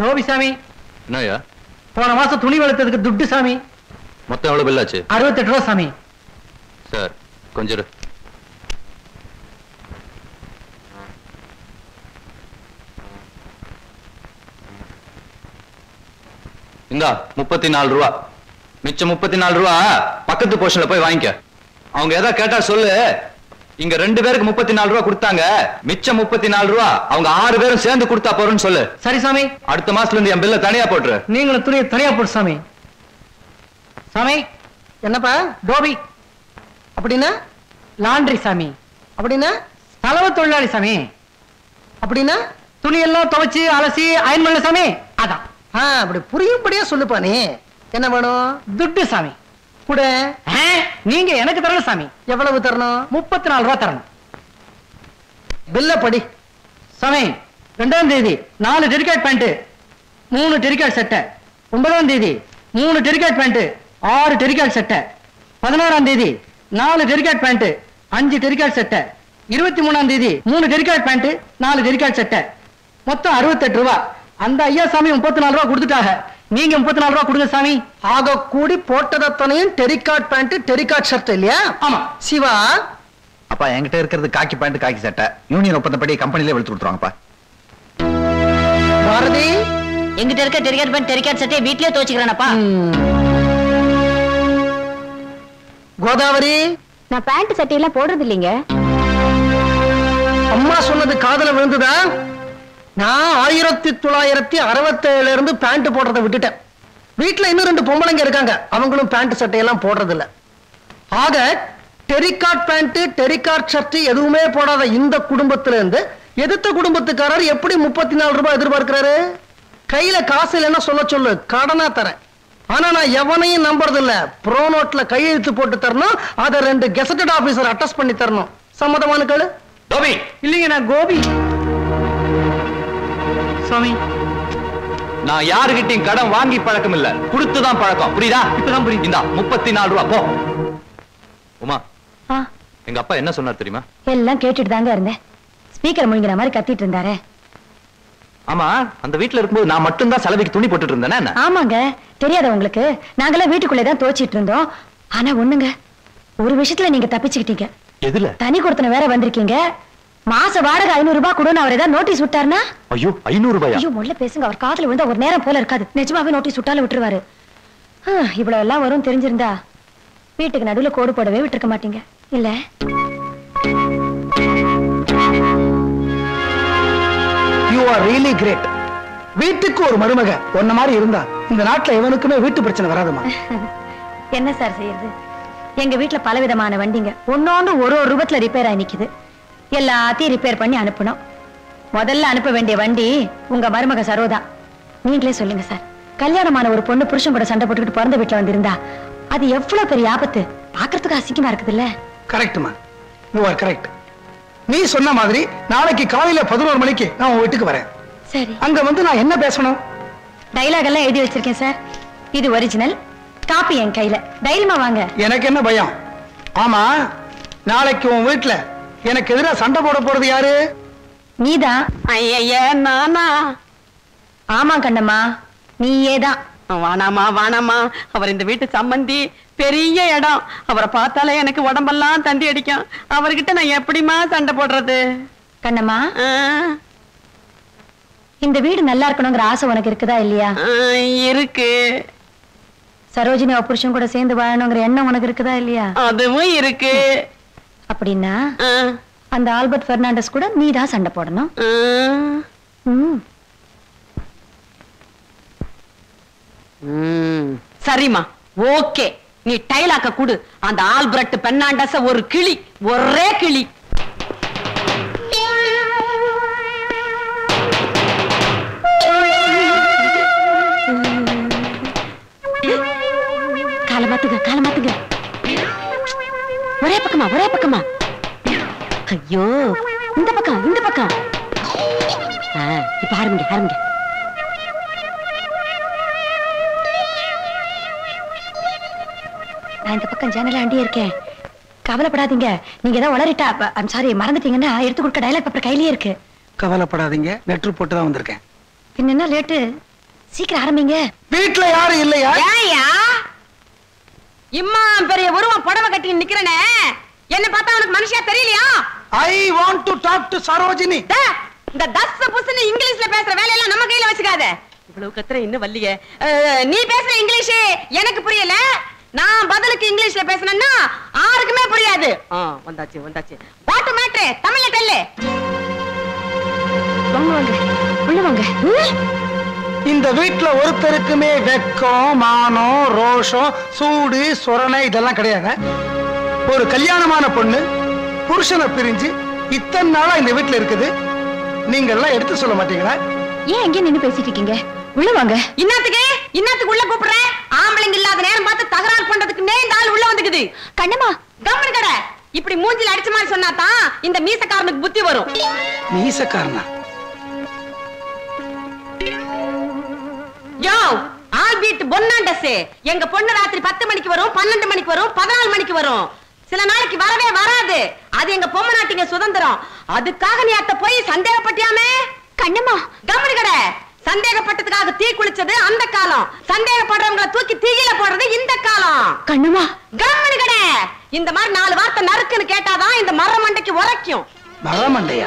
கோபி சாமி என்னய்யா போன மாசம் துணி வெளுத்ததுக்கு துட்டு சாமி மொத்தம் எவ்வளவு பில் ஆச்சு அறுபத்தெட்டு ரூபா சாமி சார் கொஞ்சம் இரு. இந்தா முப்பத்தி நாலு ரூபா மிச்சம் முப்பத்தி நாலு ரூபா பக்கத்து போர்ஷன்ல போய் வாங்கிக்க அவங்க ஏதா கேட்டா சொல்லு இங்க ரெண்டு பேருக்கு முப்பத்தி நாலு ரூபா கொடுத்தாங்க மிச்சம் முப்பத்தி நாலு ரூபா அவங்க ஆறு பேரும் சேர்ந்து கொடுத்தா போறேன்னு சொல்லு சரி சாமி அடுத்த மாசத்துல இருந்து என் பில்ல தனியா போட்டுரு நீங்களும் துணியை தனியா போட்டு சாமி சாமி என்னப்பா டோபி அப்படின்னா லாண்ட்ரி சாமி அப்படின்னா சலவை தொழிலாளி சாமி அப்படின்னா துணி எல்லாம் துவைச்சு அலசி அயன் பண்ணல சாமி அதான் ஆ, அப்படி புரியும்படியா சொல்லுப்பா நீ என்ன வேணும் துட்டு சாமி கூட ஆ, நீங்க எனக்கு தரணும் சாமி எவ்வளவு தரணும் முப்பத்தி நாலு ரூபா தரணும் பில்ல படி சாமி ரெண்டாம் தேதி நாலு டெரிகாட் பேண்ட் மூணு டெரிகாட் சட்டை ஒன்பதாம் தேதி மூணு டெரிகாட் பேண்ட் ஆறு டெரிகாட் சட்டை பதினாறாம் தேதி நாலு டெரிகாட் பேண்ட் அஞ்சு டெரிகாட் சட்டை இருபத்தி மூணாம் தேதி மூணு டெரிகாட் பேண்ட் நாலு டெரிகாட் சட்டை மொத்தம் அறுபத்தெட்டு ரூபா அந்த ஐயா சாமி முப்பத்தி நாலு ரூபா கொடுத்துட்டாங்க நீங்க முப்பத்தி நாலு ரூபா கொடுங்க சாமி ஆக கூடி போட்டதத்தனையும் டெரிகாட் பேண்ட் டெரிகாட் ஷர்ட் இல்லையா ஆமா சிவா அப்பா என்கிட்ட இருக்கிறது காக்கி பேண்ட் காக்கி சட்டை யூனியன் ஒப்பந்தப்படி கம்பெனிலே வெளுத்து கொடுத்துருவாங்கப்பா பாரதி எங்கிட்ட இருக்க டெரிகாட் பேண்ட் டெரிகாட் சட்டையை வீட்லயே துவச்சுக்கிறேனப்பா கோதாவரி நான் பேண்ட் சட்டையெல்லாம் போடுறது இல்லைங்க அம்மா சொன்னது காதுல விழுந்துதா நான் ஆயிரத்தி தொள்ளாயிரத்தி அறுபத்தேழுல இருந்து பேண்ட் போடுறதை விட்டுட்டேன் வீட்டுல இன்னும் ரெண்டு பொம்பளைங்க இருக்காங்க அவங்களும் பேண்ட் சட்டையெல்லாம் போடுறது இல்ல ஆக டெரிகாட் பேண்ட் டெரிகாட் ஷர்ட் எதுவுமே போடாத இந்த குடும்பத்துல இருந்து எதிர்த்த குடும்பத்துக்காரர் எப்படி முப்பத்தி நாலு ரூபாய் எதிர்பார்க்கிறாரு கையில காசு இல்லைன்னா சொல்ல சொல்லு கடனா தரேன் ஆனா நான் எவனையும் நம்புறது இல்ல ப்ரோ நோட்ல கையெழுத்து போட்டு தரணும் அதை ரெண்டு கெசட்டட் ஆபீசர் அட்டஸ்ட் பண்ணி தரணும் சம்மதமான கேளு டோபி இல்லைங்க நான் கோபி சாமி நான் யாருகிட்டயும் கடன் வாங்கி பழக்கம் இல்ல கொடுத்துதான் பழக்கம் புரியுதா இப்பதான் புரியுது இந்தா முப்பத்தி நாலு ரூபா போ உமா ஆ, எங்க அப்பா என்ன சொன்னார் தெரியுமா எல்லாம் கேட்டுட்டு தாங்க இருந்தேன் ஸ்பீக்கர் முழுங்கிற மாதிரி கத்திட்டு இருந்தாரே ஆமா அந்த வீட்ல இருக்கும்போது நான் மட்டும் தான் செலவுக்கு துணி போட்டுட்டு இருந்தேனா என்ன ஆமாங்க தெரியாத உங்களுக்கு நாங்கெல்லாம் வீட்டுக்குள்ளே தான் துவச்சிட்டு இருந்தோம் ஆனா ஒண்ணுங்க ஒரு விஷயத்துல நீங்க தப்பிச்சுக்கிட்டீங்க எதுல தனி கொடுத்தன வேற வந்திருக்கீங்க மாச வாடகை ஐநூறு ரூபாய் கொடுன்னு அவர் ஏதாவது நோட்டீஸ் விட்டாருன்னா ஐயோ ஐநூறு ரூபாயா ஐயோ முள்ள பேசுங்க அவர் காதுல விழுந்தா ஒரு நேரம் போல இருக்காது நிஜமாவே நோட்டீஸ் விட்டாலும் விட்டுருவாரு ஹம், இவ்வளவு எல்லாம் வரும் தெரிஞ்சிருந்தா வீட்டுக்கு நடுவுல கோடு போடவே விட்டுருக்க மாட்டீங்க இல்ல யூ ஆர் ரியலி கிரேட் வீட்டுக்கு ஒரு மருமக உன்ன மாதிரி இருந்தா இந்த நாட்டுல எவனுக்குமே வீட்டு பிரச்சனை வராதுமா என்ன சார் செய்யறது எங்க வீட்டுல பலவிதமான வண்டிங்க ஒன்னொன்னு ஒரு ஒரு ரூபத்துல ரிப்பேர் ஆகி நிக்குது எல்லாத்தையும் ரிப்பேர் பண்ணி அனுப்பணும் முதல்ல அனுப்ப வேண்டிய வண்டி உங்க மருமக சரோதா நீங்களே சொல்லுங்க சார் கல்யாணமான ஒரு பொண்ணு புருஷன் கூட சண்டை போட்டுக்கிட்டு பிறந்த வீட்டுல வந்திருந்தா அது எவ்வளவு பெரிய ஆபத்து பாக்குறதுக்கு அசிங்கமா இருக்குதுல்ல கரெக்ட்மா யூ ஆர் கரெக்ட் நீ சொன்ன மாதிரி நாளைக்கு காலையில பதினோரு மணிக்கு நான் உன் வீட்டுக்கு வரேன் சரி அங்க வந்து நான் என்ன பேசணும் டைலாக் எல்லாம் எழுதி வச்சிருக்கேன் சார் இது ஒரிஜினல் காப்பி என் கையில தைரியமா வாங்க எனக்கு என்ன பயம் ஆமா நாளைக்கு உன் வீட்டுல எனக்கு எதிரா சண்டை போட போறது யாரு நீதான் ஐய நானா ஆமா கண்ணம்மா நீயே தான் வானாமா வானாமா அவர் இந்த வீட்டு சம்மந்தி பெரிய இடம் அவரை பார்த்தாலே எனக்கு உடம்பெல்லாம் தந்தி அடிக்கும் அவர்கிட்ட நான் எப்படிம்மா சண்டை போடுறது கண்ணம்மா ஆ, இந்த வீடு நல்லா இருக்கணுங்கிற ஆசை உனக்கு இருக்குதா இல்லையா ஆ, இருக்கு சரோஜினி அவ புருஷன் கூட சேர்ந்து வாழணுங்கிற எண்ணம் உனக்கு இருக்குதா இல்லையா அதுவும் இருக்கு அப்படின்னா ஆ, அந்த ஆல்பர்ட் பெர்னாண்டஸ் கூட நீ தான் சண்டை போடணும் ஆ. ம். ம், சரிம்மா ஓகே நீ டைலாக்க குடு அந்த ஆல்பர்ட் பெர்னாண்டஸ ஒரு கிளி ஒரே கிளி காலை மாத்துங்க காலை மாத்துங்க ஒரே பக்கமா ஒரே பக்கமா ஐயோ இந்த பக்கம் இந்த பக்கம் ஆ, இப்ப ஆரம்பிங்க ஆரம்பிங்க நான் இந்த பக்கம் ஜன்னல அண்டியே இருக்கேன் கவலைப்படாதீங்க நீங்க ஏதாவது உளறிட்டா ஐம் சாரி மறந்துட்டீங்கன்னா எடுத்து கொடுக்க டைலாக் பேப்பர் கையிலேயே இருக்கு கவலைப்படாதீங்க லெட்டர் போட்டு தான் வந்திருக்கேன் பின்ன என்ன லேட்டு சீக்கிரம் ஆரம்பிங்க வீட்டுல யாரும் இல்லையா ஏயா இம்மா பெரிய உருவம் புடவை கட்டி நிக்கிறனே என்ன பார்த்தா உனக்கு மனுஷியா தெரியலையா I want to talk to Sarojini டே, இந்த தஸ் புஸ்னு இங்கிலீஷ்ல பேசுற வேலையெல்லாம் நம்ம கையில வச்சுக்காத இவ்வளவு கத்துற இன்னும் வல்லியே அஹ், நீ பேசுற இங்கிலீஷ் எனக்கு புரியல நான் பதிலுக்கு இங்கிலீஷ்ல பேசுனேன்னா யாருக்குமே புரியாது ஆ, வந்தாச்சு வந்தாச்சு வாட் மேட்ரு தமிழ்ல டெல்லு வாங்க வாங்க உள்ள வாங்க இந்த வீட்டுல ஒருத்தருக்குமே வெக்கம் மானம் ரோஷம் சூடு சொரணை இதெல்லாம் கிடையாது ஒரு கல்யாணமான பொண்ணு புருஷனை பிரிஞ்சு இத்தனை நாளா இந்த வீட்டுல இருக்குது நீங்க எல்லாம் எடுத்து சொல்ல மாட்டீங்களா ஏன் எங்கே நின்னு பேசிட்டு இருக்கீங்க உள்ள வாங்க இன்னத்துக்கு இன்னத்துக்கு உள்ள கூப்பிடுற ஆம்பளைங்க இல்லாத நேரம் பார்த்து தகராறு பண்றதுக்கு இந்த ஆள் உள்ள வந்துக்குது கண்ணம்மா கம்மன் கடை இப்படி மூஞ்சில அடிச்ச மாதிரி சொன்னா தான் இந்த மீசக்காரனுக்கு புத்தி வரும் மீசக்காரனா யோ ஆல் பீட் பொன்னாண்டஸ் எங்க பொண்ணு ராத்திரி பத்து மணிக்கு வரும் பன்னெண்டு மணிக்கு வரும் பதினாலு மணிக்கு வரும் சில நாளைக்கு வரவே வராது அது எங்க பொம்மை நாட்டிங்க சுதந்திரம் அதுக்காக நீ அத்த போய் சந்தேகப்பட்டியாமே கண்ணம்மா கம்மனு கடை சந்தேகப்பட்டதுக்காக தீ குளிச்சது அந்த காலம் சந்தேகப்படுறவங்கள தூக்கி தீயில போடுறது இந்த காலம் கண்ணம்மா கம்மனு கடை இந்த மாதிரி நாலு வார்த்தை நறுக்குன்னு கேட்டாதான் இந்த மர மண்டைக்கு உரைக்கும் மரமண்டையா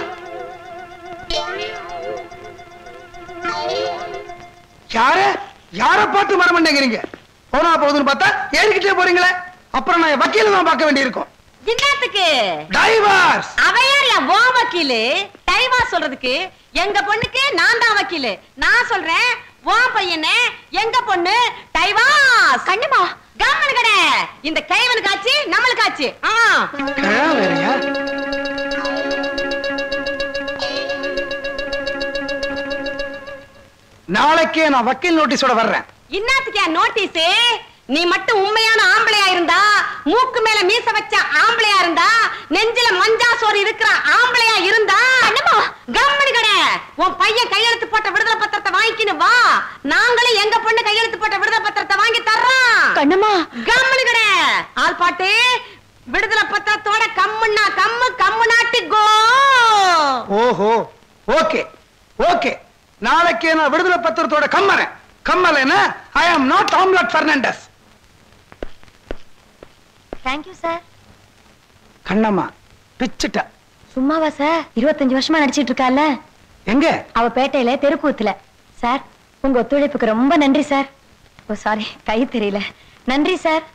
யார யார பார்த்து மரமண்டைங்கிறீங்க போனா போகுதுன்னு பார்த்தா ஏறிக்கிட்டே போறீங்களே அப்புறம் நான் வக்கீல தான் பார்க்க வேண்டியிருக்கும் என்னத்துக்கு டைவர்ஸ் அவையாரியா ஓ வக்கீலு டைவா சொல்றதுக்கு எங்க பொண்ணுக்கு நான் தான் வக்கீலு நான் சொல்றேன் ஓ பையனே எங்க பொண்ணு டைவாஸ் கண்ணுமா கம்மனு கடை இந்த கைவனுக்கு ஆச்சு நம்மளுக்கு ஆச்சு ஆ கிழா வேறயா நாளைக்கே நான் வக்கீல் நோட்டீஸோட வர்றேன் இன்னத்துக்கு நோட்டீஸ் நீ மட்டும் உண்மையான ஆம்பளையா இருந்தா மூக்கு மேல மீச வச்ச ஆம்பளையா இருந்தா நெஞ்சில மஞ்சா சோறு இருக்கிற ஆம்பளையா இருந்தா என்னமோ கம்மனு கடை உன் பையன் கையெழுத்து போட்ட விடுதலை பத்திரத்தை வாங்கிக்கின்னு வா நாங்களும் எங்க பொண்ணு கையெழுத்து போட்ட விடுதலை பத்திரத்தை வாங்கி தர்றோம் கண்ணம்மா கம்முனு கடை ஆள் பாட்டு விடுதலை பத்திரத்தோட கம்முன்னா கம்மு கம்மு நாட்டு கோ ஓஹோ ஓகே ஓகே நாளைக்கே நான் விடுதலை பத்திரத்தோட கம்மறேன் கம்மலைன்னா I am not omelette Fernandes thank you sir Kannamma பிச்சுட்ட சும்மாவா சார் இருபத்தஞ்சு வருஷமா நடிச்சிட்டு இருக்கால எங்க அவ பேட்டையில தெருக்கூத்துல சார் உங்க ஒத்துழைப்புக்கு ரொம்ப நன்றி சார் ஓ சாரி கை தெரியல நன்றி சார்